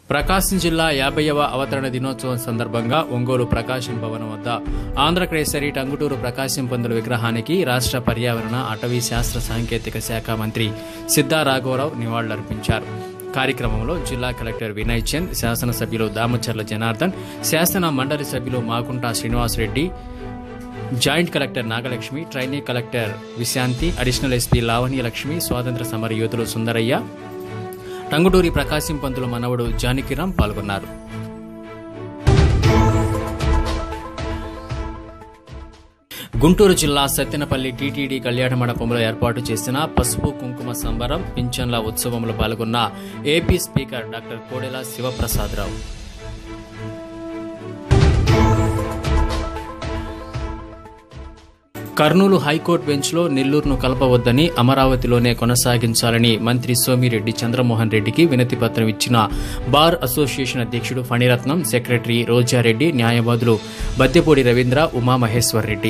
ప్రకాశం జిల్లా యాభైవ అవతరణ దినోత్సవం సందర్భంగా ఒంగోలు ప్రకాశం భవనం వద్ద ఆంధ్రకేసరి టంగుటూరు ప్రకాశం పందుల విగ్రహానికి రాష్ట్ర పర్యావరణ అటవీ శాస్త్ర సాంకేతిక శాఖ మంత్రి సిద్ధా రాఘవరావు నివాళులర్పించారు కార్యక్రమంలో జిల్లా కలెక్టర్ వినయ్ చంద్ శాసనసభ్యులు దామచర్ల జనార్దన్ శాసన మండలి సభ్యులు Makunta Srinivasa Reddy joint collector Nagalakshmi trainee collector Vishanthi additional SP Lavanya Lakshmi స్వాతంత్ర సమర యోధులు సుందరయ్య టంగుటూరి ప్రకాశం పంతుల మనవడు జానకిరాం పాల్గొన్నారు గుంటూరు జిల్లా సత్తెనపల్లి టీటీడీ కళ్యాణ మండపంలో ఏర్పాటు చేసిన పసుపు కుంకుమ సంబరం పింఛన్ల ఉత్సవంలో పాల్గొన్న AP speaker doctor Kodela Siva Prasada Rao Kurnool high court బెంచ్లో నెల్లూరును కలపవద్దని అమరావతిలోనే కొనసాగించాలని మంత్రి సోమిరెడ్డి చంద్రమోహన్ రెడ్డికి వినతి పత్రం ఇచ్చిన బార్ అసోసియేషన్ అధ్యక్షుడు ఫణిరత్నం సెక్రటరీ రోజారెడ్డి న్యాయవాదులు Baddepudi Ravindra Umamaheswar Reddy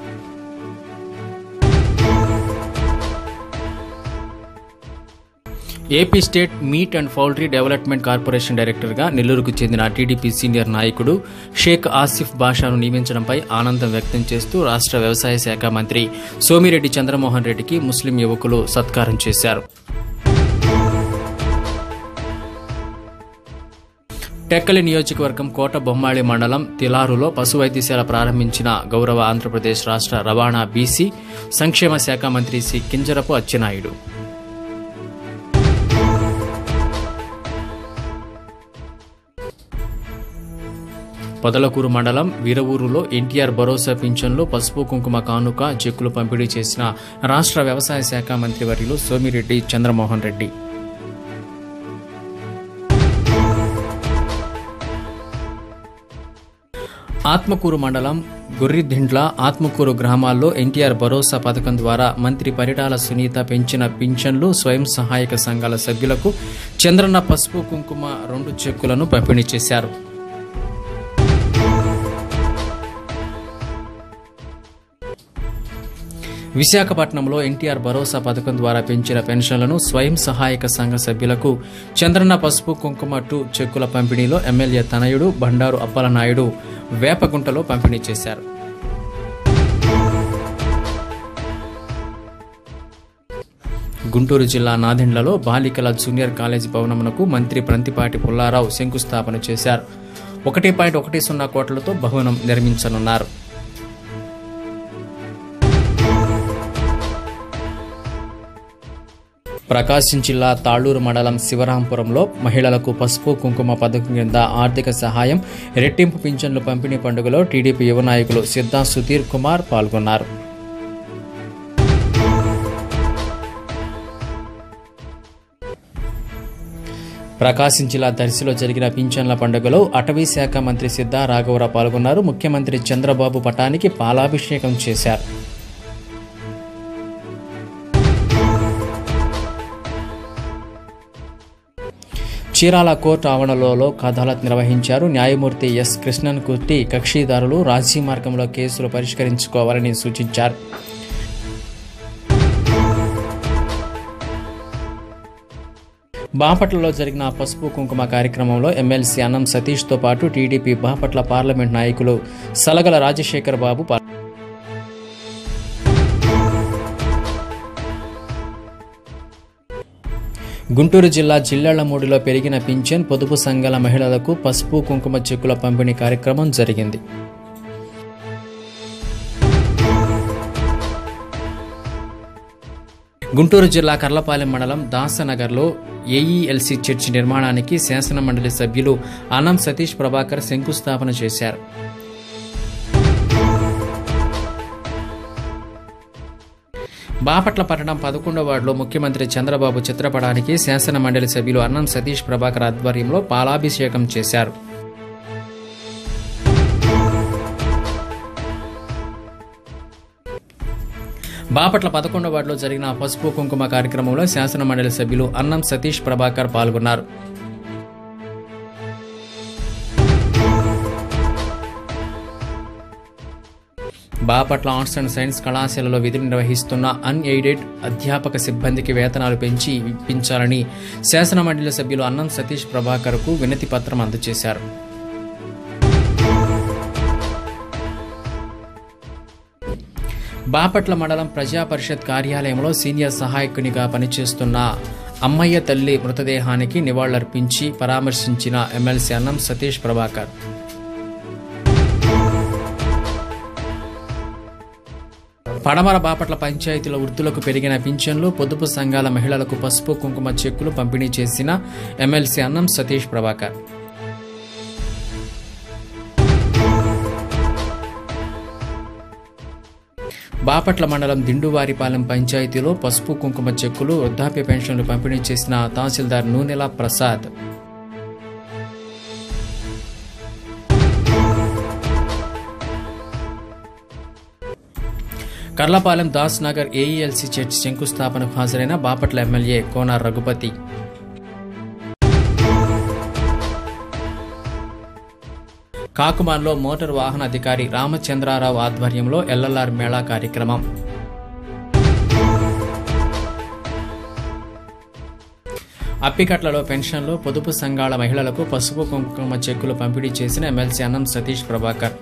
AP state meat and poultry development corporation డైరెక్టర్గా నెల్లూరుకు చెందిన టీడీపీ సీనియర్ నాయకుడు షేక్ ఆసిఫ్ బాషాను నియమించడంపై ఆనందం వ్యక్తం చేస్తూ రాష్ట్ర వ్యవసాయ శాఖ మంత్రి సోమిరెడ్డి చంద్రమోహన్ రెడ్డికి ముస్లిం యువకులు సత్కారం చేశారు టెక్కలి నియోజకవర్గం కోట బొమ్మాళి మండలం తిలారులో పశు వైద్యశాల ప్రారంభించిన గౌరవ ఆంధ్రప్రదేశ్ రాష్ట్ర రవాణా బీసీ సంక్షేమ శాఖ మంత్రి సి కింజరపు అచ్చెన్నాయుడు పొదలకూరు మండలం వీరవూరులో ఎన్టీఆర్ భరోసా పింఛన్లు పసుపు కుంకుమ కానుక చెక్కులు పంపిణీ చేసిన రాష్ట్ర వ్యవసాయ శాఖ మంత్రి వర్యులు సోమిరెడ్డి చంద్రమోహన్ రెడ్డి ఆత్మకూరు మండలం గొర్రిదిండ్ల ఆత్మకూరు గ్రామాల్లో ఎన్టీఆర్ భరోసా పథకం ద్వారా మంత్రి పరిటాల సునీత పెంచిన పింఛన్లు స్వయం సహాయక సంఘాల సభ్యులకు చంద్రన్న పసుపు కుంకుమ రెండు చెక్కులను పంపిణీ చేశారు విశాఖపట్నంలో ఎన్టీఆర్ భరోసా పథకం ద్వారా పెంచిన పెన్షన్లను స్వయం సహాయక సంఘ సభ్యులకు చంద్రన్న పసుపు కుంకుమ టూ చెక్కుల పంపిణీలో ఎమ్మెల్యే తనయుడు బండారు అప్పలనాయుడు వేపగుంటలో పంపిణీ చేశారు గుంటూరు జిల్లా నాదెండ్లలో బాలికల జూనియర్ కాలేజీ భవనమునకు మంత్రి ప్రంతిపాటి పుల్లారావు శంకుస్థాపన చేశారు ఒకటి పాయింట్ ఒకటి సున్నా కోట్లతో భవనం నిర్మించనున్నారు ప్రకాశం జిల్లా తాళ్లూరు మండలం శివరాంపురంలో మహిళలకు పసుపు కుంకుమ పథకం కింద ఆర్థిక సహాయం రెట్టింపు పింఛన్లు పంపిణీ పండుగలో టీడీపీ యువ నాయకులు సిద్ధా సుధీర్ కుమార్ పాల్గొన్నారు ప్రకాశం జిల్లా దర్శిలో జరిగిన పింఛన్ల పండుగలో అటవీ శాఖ మంత్రి సిద్ధా రాఘవరావు పాల్గొన్నారు ముఖ్యమంత్రి చంద్రబాబు పటానికి పాలాభిషేకం చేశారు చీరాల కోర్టు ఆవరణలో అదాలత్ నిర్వహించారు న్యాయమూర్తి ఎస్ కృష్ణన్ కుట్టి కక్షిదారులు రాజీ మార్గంలో కేసులు పరిష్కరించుకోవాలని సూచించారు బాపట్లలో జరిగిన పసుపు కుంకుమ కార్యక్రమంలో ఎమ్మెల్సీ అన్నం సతీష్తో పాటు టీడీపీ బాపట్ల పార్లమెంట్ నాయకులు సలగల రాజశేఖర్ బాబు పాల్గొన్నారు గుంటూరు జిల్లా జిల్లెళ్లమూడిలో పెరిగిన పింఛన్ పొదుపు సంఘాల మహిళలకు పసుపు కుంకుమ చెక్కుల పంపిణీ కార్యక్రమం జరిగింది గుంటూరు జిల్లా కర్లపాలెం మండలం దాసనగర్లో ఏఈఎల్సీ చర్చి నిర్మాణానికి శాసన మండలి సభ్యులు అనం సతీష్ ప్రభాకర్ శంకుస్థాపన చేశారు బాపట్ల పట్టణం పదకొండవ వార్డులో ముఖ్యమంత్రి చంద్రబాబు చిత్రపటానికి శాసన మండలి సభ్యులు అన్నం సతీష్ ప్రభాకర్ ఆధ్వర్యంలో పాలాభిషేకం చేశారు బాపట్ల పదకొండవ వార్డులో జరిగిన పసుపు కుంకుమ కార్యక్రమంలో శాసన మండలి సభ్యులు అన్నం సతీష్ ప్రభాకర్ పాల్గొన్నారు బాపట్ల ఆర్ట్స్ అండ్ సైన్స్ కళాశాలలో విధులు నిర్వహిస్తున్న అన్ఎయిడెడ్ అధ్యాపక సిబ్బందికి వేతనాలు పెంచి ఇప్పించాలని శాసనమండలి సభ్యులు అన్నం సతీష్ ప్రభాకర్కు వినతి పత్రం అందజేశారు బాపట్ల మండలం ప్రజా పరిషత్ కార్యాలయంలో సీనియర్ సహాయకునిగా పనిచేస్తున్న అమ్మయ్య తల్లి మృతదేహానికి నివాళులర్పించి పరామర్శించిన ఎమ్మెల్సీ అన్నం సతీష్ ప్రభాకర్ పడమర బాపట్ల పంచాయతీల వృద్ధులకు పెరిగిన పింఛన్లు పొదుపు సంఘాల మహిళలకు పసుపు కుంకుమ చెక్కులు పంపిణీ చేసిన ఎమ్మెల్సీ అన్నం సతీష్ ప్రభాకర్ బాపట్ల మండలం దిండువారిపాలెం పంచాయతీలో పసుపు కుంకుమ చెక్కులు వృద్ధాప్య పెన్షన్లు పంపిణీ చేసిన తహసీల్దార్ నూనెల ప్రసాద్ కర్లపాలెం దాస్ నగర్ ఏఈఎల్సీ చర్చ్ శంకుస్థాపనకు హాజరైన బాపట్ల ఎమ్మెల్యే కోన రఘుపతి కాకుమాన్లో మోటార్ వాహన అధికారి రామచంద్రారావు ఆధ్వర్యంలో ఎల్ఎల్ఆర్ మేళా కార్యక్రమం అప్పికట్లలో పెన్షన్లు పొదుపు సంఘాల మహిళలకు పసుపు కుంకుమ చెక్కులు పంపిణీ చేసిన ఎమ్మెల్సీ అన్నం సతీష్ ప్రభాకర్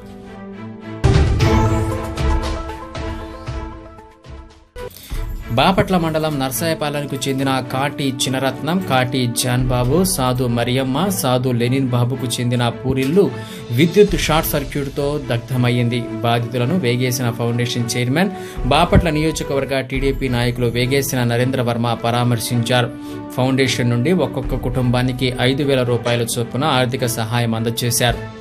బాపట్ల మండలం నర్సాయపాలెంకు చెందిన కాటి చినరత్నం కాటి జాన్ బాబు సాధు మరియమ్మ సాధు లెనిన్ బాబుకు చెందిన పూరిల్లు విద్యుత్ షార్ట్ సర్క్యూట్తో దగ్ధమయ్యింది బాధితులను వేగేసిన ఫౌండేషన్ చైర్మన్ బాపట్ల నియోజకవర్గ టీడీపీ నాయకులు వేగేసిన నరేంద్ర వర్మ పరామర్శించారు ఫౌండేషన్ నుండి ఒక్కొక్క కుటుంబానికి ఐదు వేల రూపాయల చొప్పున ఆర్థిక సహాయం అందజేశారు